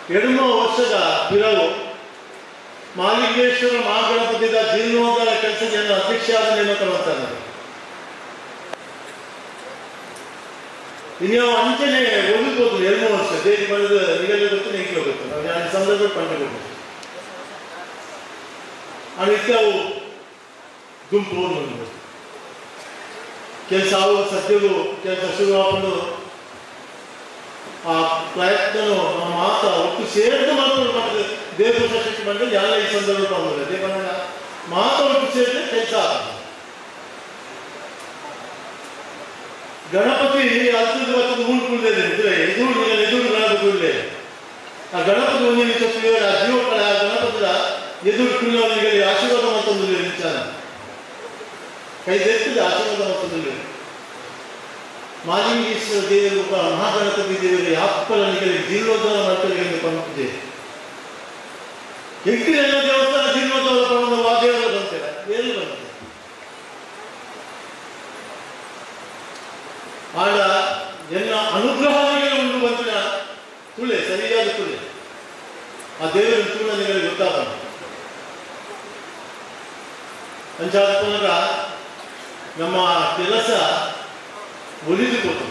ಎಡಮ ವರ್ಷದ ಪಿರವು ಮಾಲಿಂಗೇಶ್ವರ ಮಹಾಗಣಪತಿದ ಜೀರ್ಣೋದ್ಧಾರ ಕೆಲಸದ ಅಧ್ಯಕ್ಷ ಆದ ನೇಮಕ ಮಾಡ್ತಾರೆ ಇನ್ನು ಅಂಚನೆ ಒದಗ್ಬೋದು ಎರಡು ವರ್ಷ ದೇವಿ ಬಂದ ನಿಗಲಿ ಗೊತ್ತು ನೆಂಕಿ ಹೋಗುತ್ತೆ ನಾವು ಯಾವ ಸಂದರ್ಭ ಪಂಚ ಅದಕ್ಕೆ ಅವು ಗುಂಪು ಒಂದು ಕೆಲಸ ಅವು ಸದ್ಯವು ಕೆಲಸ ಶುರು ಹಾಕೊಂಡು ಆ ಪ್ರಯತ್ನನು ನಮ್ಮ ಮಾತ ಒಟ್ಟು ಸೇರಿದು ಮಾತ್ರ ಮಾಡ್ತದೆ ದೇವ ಸೃಷ್ಟಿ ಮಾಡಿದ್ರೆ ಎಲ್ಲ ಈ ಸಂದರ್ಭ ಬಂದಿದೆ ದೇವನ ಮಾತ ಒಟ್ಟು ಸೇರಿದ್ರೆ ಕೆಲಸ ಆಗ್ತದೆ ಗಣಪತಿ ಹತ್ತು ಇವತ್ತು ಮೂರು ಕುಳ್ಳಿದೆ ಇದ್ರೆ ಎದುರು ಈಗ ಎದುರು ಗಣಪತಿ ಕುಳ್ಳೆ ಆ ಗಣಪತಿ ಒಂದು ನಿಮಿಷ ಆ ಜೀವಕಳ ಆ ಗಣಪತಿಯ ಎದುರು ಕುಳ್ಳವನಿಗೆ ಆಶೀರ್ವಾದ ಮತ್ತೊಂದು ನಿಲ್ಚಾನ ಕೈ ತೆತ್ತಿದೆ ಆಶೀರ್ವಾದ ಮತ್ತೊಂದು ಮಾಲಿಂಗೇಶ್ವರ ದೇವರು ಮಹಾಗಣಪತಿ ದೇವರಿಗೆ ಯಾಪ್ಪಲನಿಗೆ ಜೀರ್ಣೋದ್ಧಾರ ಮಾಡ್ತಾರೆ ಎಂದು ಪಂಪಿದೆ ಎಂಟಿನೆಲ್ಲ ದೇವಸ್ಥಾನ ಜೀರ್ಣೋದ್ಧಾರ ಪಡೆದ ವಾದ್ಯವರು ಬಂತಾರೆ ಏನು ಬಂತಾರೆ ಆಡ ಎಲ್ಲ ಅನುಗ್ರಹಗಳಿಗೆ ಉಂಟು ಬಂತಿನ ತುಳೆ ಸರಿಯಾದ ತುಳೆ ಆ ದೇವರ ತುಳ ನಿಮಗೆ ಗೊತ್ತಾಗ ಅಂಚಾದ ನಮ್ಮ ಕೆಲಸ ಒಲಿದುಕೊಳ್ತದೆ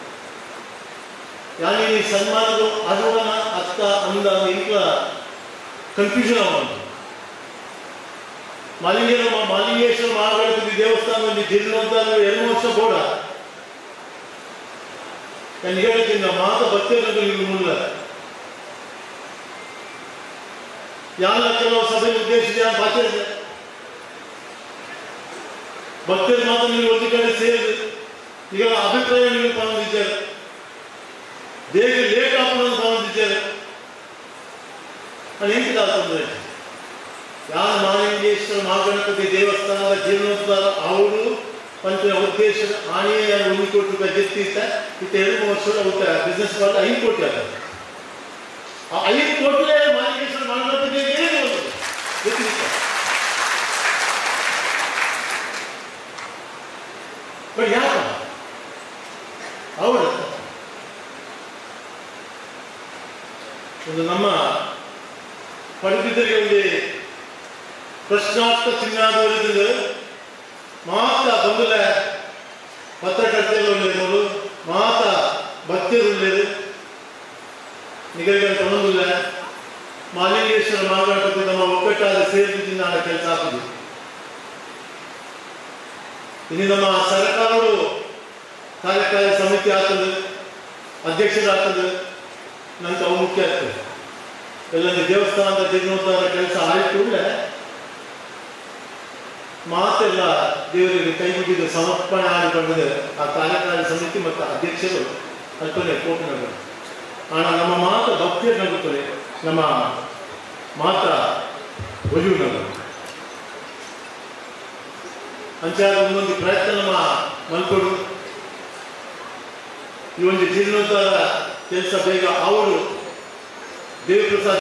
ಯಾನಿ ಈ ಸನ್ಮಾನದ ಅರುವನ ಅತ್ತ ಅಂದ ಇಂಟ್ಲ ಕನ್ಫ್ಯೂಷನ್ ಆಗುವಂತ ಮಾಲಿಂಗೇಶ್ವರ ಮಾಲಿಂಗೇಶ್ವರ ಮಹಾಗಣಪತಿ ದೇವಸ್ಥಾನದಲ್ಲಿ ಜೀರ್ಣೋದ್ಧಾರ ಎರಡು ವರ್ಷ ಕೂಡ ನಾನು ಹೇಳ್ತೀನಿ ಮಾತ ಭಕ್ತರಿಗೆ ಇಲ್ಲಿ ಮುಲ್ಲ ಯಾರ ಕೆಲವು ಸಭೆ ಉದ್ದೇಶಿಸಿ ಅಂತ ಆಚರಿಸಿದೆ ಭಕ್ತರು ಮಾತ್ರ ನೀವು ಒಂದು ಕಡೆ ಸೇರಿದೆ ಈಗ ಅಭಿಪ್ರಾಯ ನೀವು ತಗೊಂಡಿದ್ದಾರೆ ಬೇಗ ಲೇಟ್ ಹಾಕೋದು ತಗೊಂಡಿದ್ದಾರೆ ನಾನು ಹೆಂಗಿದ ತೊಂದರೆ ಯಾರ ಮಾಲಿಂಗೇಶ್ವರ ಮಹಾಗಣಪತಿ ದೇವಸ್ಥಾನದ ಜೀರ್ಣೋದ್ಧಾರ ಅವರು ಪಂಚ ಉದ್ದೇಶದ ಆನೆಯ ಒಂದು ಕೋಟಿ ರೂಪಾಯಿ ಗೆತ್ತಿತ್ತ ಇತ್ತ ಎರಡು ಮೂರು ವರ್ಷ ಹೋಗ್ತಾರೆ ಬಿಸ್ನೆಸ್ ಮಾಡಿ ಐದು ಕೋಟಿ ಆಗ್ತದೆ ಆ ಐದು ಕೋಟಿಲೇ ಮಾಲಿಂಗೇಶ್ವರ ಮಹಾಗಣಪತಿ ಏನು ಗೊತ್ತಿಲ್ಲ ಬಟ್ ಯಾಕ ಅವರ ಒಂದು ನಮ್ಮ ಪಡಿತಿದ್ದರಿಗೆ ಒಂದು ಪ್ರಶ್ನಾರ್ಥ ಚಿಹ್ನಾದವರಿದ್ದು ಮಾತ ಬಂದುಲ ಪತ್ರಕರ್ತರು ಒಳ್ಳೆಯವರು ಮಾತ ಭಕ್ತರು ಒಳ್ಳೆಯದು ನಿಗದಿಗಳು ತೊಗೊಂಡಿಲ್ಲ ಮಾಲಿಂಗೇಶ್ವರ ಮಹಾಗಣಪತಿ ನಮ್ಮ ಒಕ್ಕಟ್ಟಾದ ಸೇರಿದ್ದು ನಾಳೆ ಕೆಲಸ ಆಗ್ತದೆ ಇನ್ನು ನಮ್ಮ ಸರ್ಕಾರಗಳು ಕಾರ್ಯಕಾರಿ ಸಮಿತಿ ಆಗ್ತದೆ ಅಧ್ಯಕ್ಷರಾಗ್ತದೆ ನಂತರ ಅವು ಮುಖ್ಯ ಆಗ್ತದೆ ಎಲ್ಲೊಂದು ದೇವಸ್ಥಾನದ ಜೀರ್ಣೋದ್ಧಾರ ಕೆಲಸ ಆಯಿತು ಮಾತೆಲ್ಲ ದೇವರಿಗೆ ಕೈ ಮುಗಿದು ಸಮರ್ಪಣೆ ಆಗಿಕೊಂಡಿದೆ ಆ ಕಾರ್ಯಕಾರಿ ಸಮಿತಿ ಮತ್ತು ಅಧ್ಯಕ್ಷರು ಅಲ್ಪನೆ ಕೋಪನಗರ ಆಣ ನಮ್ಮ ಮಾತ ಭಕ್ತಿಯನ್ನಾಗುತ್ತದೆ ನಮ್ಮ ಮಾತ ಒಲಿಯುನಗರ ಅಂಚಾದ ಒಂದೊಂದು ಪ್ರಯತ್ನ ನಮ್ಮ ಮಲ್ಕೊಡು ಈ ಒಂದು ಜೀರ್ಣೋದ್ಧಾರ ಕೆಲಸ ಬೇಗ ಅವರು ದೇವಪ್ರಸಾದ್